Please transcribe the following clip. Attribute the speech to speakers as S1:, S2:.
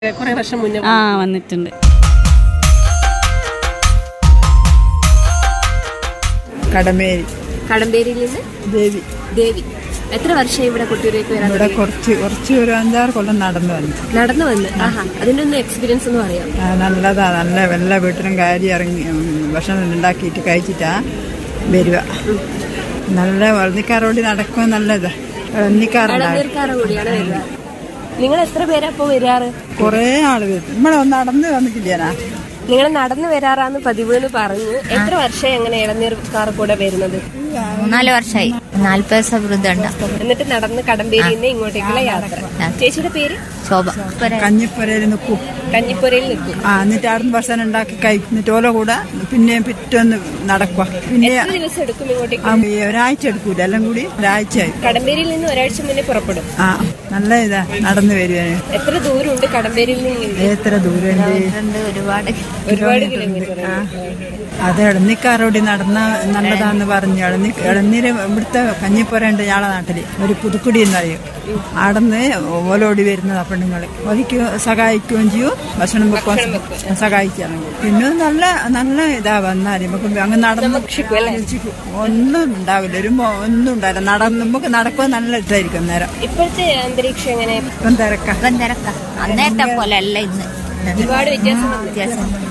S1: കുറെ വർഷം മുന്നേ
S2: ആ വന്നിട്ടുണ്ട്
S3: കടമേരി
S1: കടമ്പേരിയിൽ നിന്ന്
S3: ദേവി
S1: ദേവി എത്ര വർഷം ഇവിടെ കൊട്ടിയൂരേക്ക് വരാൻ
S3: ഇവിടെ കുറച്ച് കുറച്ച് ഒരു അഞ്ചാറ് കൊല്ലം നടന്നു വന്നു
S1: നടന്നു വന്ന് ആഹാ അതിന്റെ ഒന്ന് എക്സ്പീരിയൻസ് എന്ന് പറയാം
S3: ആ, നല്ലതാ നല്ല എല്ലാ വീട്ടിലും കാരി ഇറങ്ങി ഉം, ഭക്ഷണം ഉണ്ടാക്കിയിട്ട് കഴിച്ചിട്ടാ വരിക നല്ല വളർന്നിക്കാരോട് നടക്കുക നല്ലതാ വളർന്നിക്കാറുണ്ടാവും
S1: ഇളനീർക്കാറ കൂടിയാണ് വരിക നിങ്ങൾ എത്ര പേരാ ഇപ്പൊ വരാറ്
S3: കുറേ ആള് വരും നമ്മളെ നടന്ന് വന്നിട്ടില്ലേനാ
S1: നിങ്ങൾ നടന്നു വരാറാന്ന് പതിവ് എന്ന് പറഞ്ഞു എത്ര വർഷം എങ്ങനെ ഇളനീർക്കാർ കൂടെ വരുന്നത്
S4: മൂന്നാല് വർഷമായി നാല്പത് ദിവസം വൃദ്ധമുണ്ട്
S1: എന്നിട്ട് നടന്ന് കടമ്പേരിയിൽ നിന്ന് ഇങ്ങോട്ടേക്കുള്ള യാത്ര ചേച്ചിയുടെ പേര്
S4: ശോഭ
S3: കഞ്ഞിപ്പുരയിൽ നിൽക്കും
S1: കഞ്ഞിപ്പുരയിൽ നിൽക്കും
S3: ആ എന്നിട്ട് അവിടുന്ന് ഭക്ഷണം ഉണ്ടാക്കി കഴിക്കും എന്നിട്ട് ഓല കൂടെ പിന്നെയും പിറ്റൊന്ന് നടക്കുക പിന്നെ
S1: എത്ര ദിവസം എടുക്കും ഇങ്ങോട്ടേക്ക്
S3: ആ, ഈ ഒരാഴ്ച എടുക്കൂല എല്ലാം കൂടി ഒരാഴ്ചയായി
S1: കടമ്പേരിയിൽ നിന്ന് ഒരാഴ്ച മുന്നേ പുറപ്പെടും
S3: ആ നല്ല ഇതാ നടന്നു വരുവാന്
S1: എത്ര ദൂരമുണ്ട് കടമ്പേരിയിൽ നിന്ന് ഇങ്ങോട്ട്?
S3: എത്ര ദൂരമുണ്ട്
S4: ഉണ്ട് ഒരുപാട്
S1: ഒരുപാട് കിലോമീറ്റർ
S3: അത് ഇളന്നിക്കാരോട് നടന്ന നല്ലതാന്ന് പറഞ്ഞു ഇളന്നി ഇളനീര് ഇവിടുത്തെ കഞ്ഞിപ്പുരണ്ട് ഞങ്ങളെ നാട്ടില് ഒരു പുതുക്കുടി എന്നറിയും ആടന്ന് ഓലോടി വരുന്നതാ പെണ്ണുങ്ങള് ഒലിക്ക് സഹായിക്കുകയും ചെയ്യും ഭക്ഷണം വെക്കാൻ സഹായിക്കുകയാണെങ്കിൽ പിന്നെ നല്ല നല്ല ഇതാ വന്നാൽ നമുക്ക് അങ്ങ് നടന്ന് ഭക്ഷിക്കും. ഒന്നും ഉണ്ടാവില്ല ഒരു മോ- ഒന്നും ഉണ്ടാവില്ല നടന്ന് നമുക്ക് നടക്കുക നല്ല ഇതായിരിക്കും നേരം
S1: ഇപ്പോഴത്തെ അന്തരീക്ഷം എങ്ങനെ
S3: ഇപ്പം തിരക്കാം
S4: ഇപ്പം തിരക്ക അന്നേരത്തെ പോലെ അല്ല ഇന്ന്
S1: ഒരുപാട് വ്യത്യാസം വന്നു.
S4: വ്യത്യാസം